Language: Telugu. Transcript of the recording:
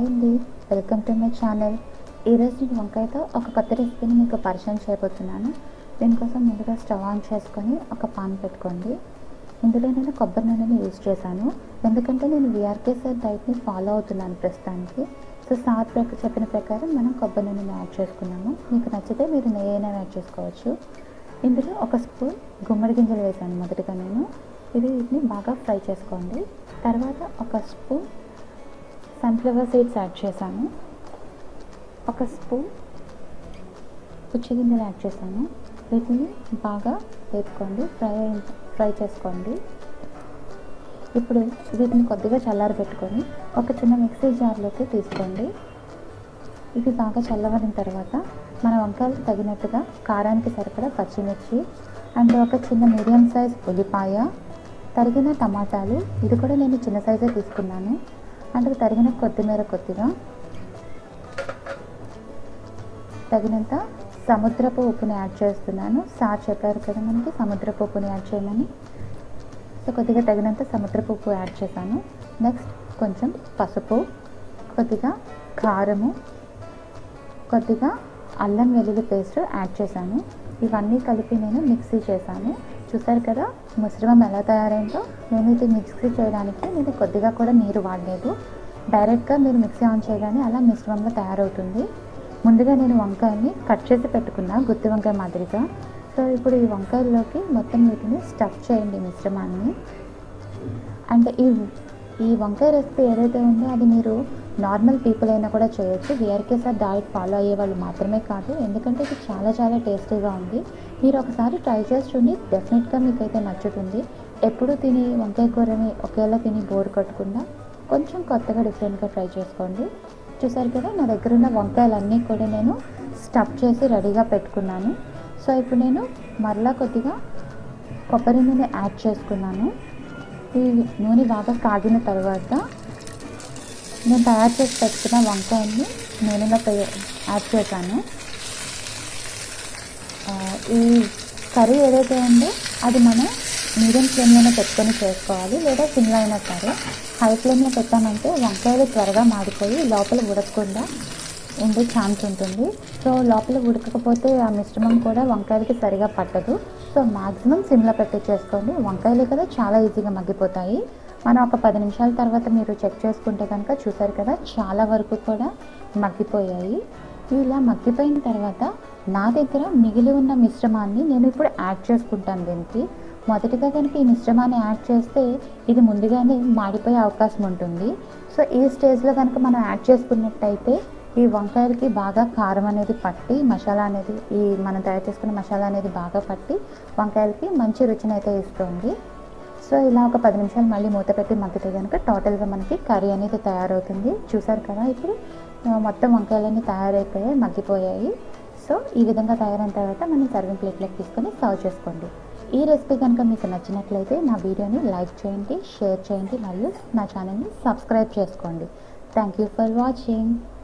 అండి వెల్కమ్ టు మై ఛానల్ ఈరోజు నేను వంకాయతో ఒక కొత్త రెసిపీని మీకు పరిచయం చేయబోతున్నాను దీనికోసం ముందుగా స్టవ్ ఆన్ చేసుకొని ఒక పాన్ పెట్టుకోండి ఇందులో నేను కొబ్బరి నూనెని యూజ్ చేశాను ఎందుకంటే నేను విఆర్కే సార్ డైట్ని ఫాలో అవుతున్నాను ప్రస్తుతానికి సో సార్ ప్రక చెప్పిన ప్రకారం మనం కొబ్బరి నూనెని యాడ్ చేసుకున్నాము మీకు నచ్చితే మీరు నెయ్యి అయినా యాడ్ చేసుకోవచ్చు ఇందులో ఒక స్పూన్ గుమ్మడి గింజలు వేసాను మొదటిగా నేను ఇది వీటిని బాగా ఫ్రై చేసుకోండి తర్వాత ఒక స్పూన్ సన్ఫ్లవర్ సీడ్స్ యాడ్ చేశాను ఒక స్పూన్ పుచ్చిగింజలు యాడ్ చేశాను వీటిని బాగా వేపుకోండి ఫ్రై ఫ్రై చేసుకోండి ఇప్పుడు వీటిని కొద్దిగా చల్లారి పెట్టుకొని ఒక చిన్న మిక్సీ జార్లోకి తీసుకోండి ఇవి బాగా చల్లబడిన తర్వాత మన వంకాయలకు తగినట్టుగా కారానికి సరిపడా పచ్చిమిర్చి అండ్ ఒక చిన్న మీడియం సైజ్ ఉల్లిపాయ తరిగిన టమాటాలు ఇది కూడా నేను చిన్న సైజే తీసుకున్నాను అంటే తరిగిన కొత్తిమీర కొద్దిగా తగినంత సముద్రపు ఉప్పుని యాడ్ చేస్తున్నాను సార్ చెప్పారు కదా మనకి సముద్రపు ఉప్పుని యాడ్ చేయమని సో కొద్దిగా తగినంత సముద్రపు ఉప్పు యాడ్ చేశాను నెక్స్ట్ కొంచెం పసుపు కొద్దిగా కారము కొద్దిగా అల్లం వెల్లుల్లి పేస్ట్ యాడ్ చేశాను ఇవన్నీ కలిపి నేను మిక్సీ చేశాను చూసారు కదా మిశ్రమం ఎలా తయారైందో నేను ఇది మిక్సీ చేయడానికి నేను కొద్దిగా కూడా నీరు వాడలేదు డైరెక్ట్గా మీరు మిక్సీ ఆన్ చేయగానే అలా మిశ్రమంలో తయారవుతుంది ముందుగా నేను వంకాయని కట్ చేసి పెట్టుకున్నా గుత్తి వంకాయ మాదిరిగా సో ఇప్పుడు ఈ వంకాయల్లోకి మొత్తం వీటిని స్టఫ్ చేయండి మిశ్రమాన్ని అండ్ ఈ ఈ వంకాయ రెసిపీ ఏదైతే ఉందో అది మీరు నార్మల్ పీపుల్ అయినా కూడా చేయొచ్చు విఆర్కే సార్ డైట్ ఫాలో అయ్యే వాళ్ళు మాత్రమే కాదు ఎందుకంటే ఇది చాలా చాలా టేస్టీగా ఉంది మీరు ఒకసారి ట్రై చేసి చూడండి డెఫినెట్గా మీకైతే నచ్చుతుంది ఎప్పుడు తిని వంకాయ కూరని ఒకేలా తిని బోర్ కొట్టకుండా కొంచెం కొత్తగా డిఫరెంట్గా ట్రై చేసుకోండి చూసారు కదా నా దగ్గర ఉన్న వంకాయలన్నీ కూడా నేను స్టఫ్ చేసి రెడీగా పెట్టుకున్నాను సో ఇప్పుడు నేను మరలా కొద్దిగా కొబ్బరి నూనె యాడ్ చేసుకున్నాను ఈ నూనె బాగా కాగిన తర్వాత నేను తయారు చేసి పెట్టుకున్న వంకాయని నూనెలో యాడ్ చేశాను ఈ కర్రీ ఏదైతే ఉందో అది మనం మీడియం ఫ్లేమ్లోనే పెట్టుకొని చేసుకోవాలి లేదా సిమ్లో అయినా సరే హై ఫ్లేమ్లో పెట్టామంటే వంకాయలు త్వరగా మాడిపోయి లోపల ఉడకకుండా ఉండే ఛాన్స్ ఉంటుంది సో లోపల ఉడకకపోతే ఆ మిశ్రమం కూడా వంకాయలకి సరిగా పట్టదు సో మ్యాక్సిమం సిమ్లో పెట్టి చేసుకోండి వంకాయలు కదా చాలా ఈజీగా మగ్గిపోతాయి మనం ఒక పది నిమిషాల తర్వాత మీరు చెక్ చేసుకుంటే కనుక చూసారు కదా చాలా వరకు కూడా మగ్గిపోయాయి ఇలా మగ్గిపోయిన తర్వాత నా దగ్గర మిగిలి ఉన్న మిశ్రమాన్ని నేను ఇప్పుడు యాడ్ చేసుకుంటాను దీనికి మొదటిగా కనుక ఈ మిశ్రమాన్ని యాడ్ చేస్తే ఇది ముందుగానే మాడిపోయే అవకాశం ఉంటుంది సో ఈ స్టేజ్లో కనుక మనం యాడ్ చేసుకున్నట్టయితే ఈ వంకాయలకి బాగా కారం అనేది పట్టి మసాలా అనేది ఈ మనం తయారు చేసుకున్న మసాలా అనేది బాగా పట్టి వంకాయలకి మంచి రుచిని అయితే ఇస్తుంది సో ఇలా ఒక పది నిమిషాలు మళ్ళీ మూత పెట్టి మగ్గితే కనుక టోటల్గా మనకి కర్రీ అనేది తయారవుతుంది చూసారు కదా ఇప్పుడు మొత్తం వంకాయలన్నీ తయారైపోయాయి మగ్గిపోయాయి సో ఈ విధంగా తయారైన తర్వాత మనం సర్వింగ్ ప్లేట్లోకి తీసుకొని సర్వ్ చేసుకోండి ఈ రెసిపీ కనుక మీకు నచ్చినట్లయితే నా వీడియోని లైక్ చేయండి షేర్ చేయండి మరియు నా ఛానల్ని సబ్స్క్రైబ్ చేసుకోండి థ్యాంక్ యూ ఫర్ వాచింగ్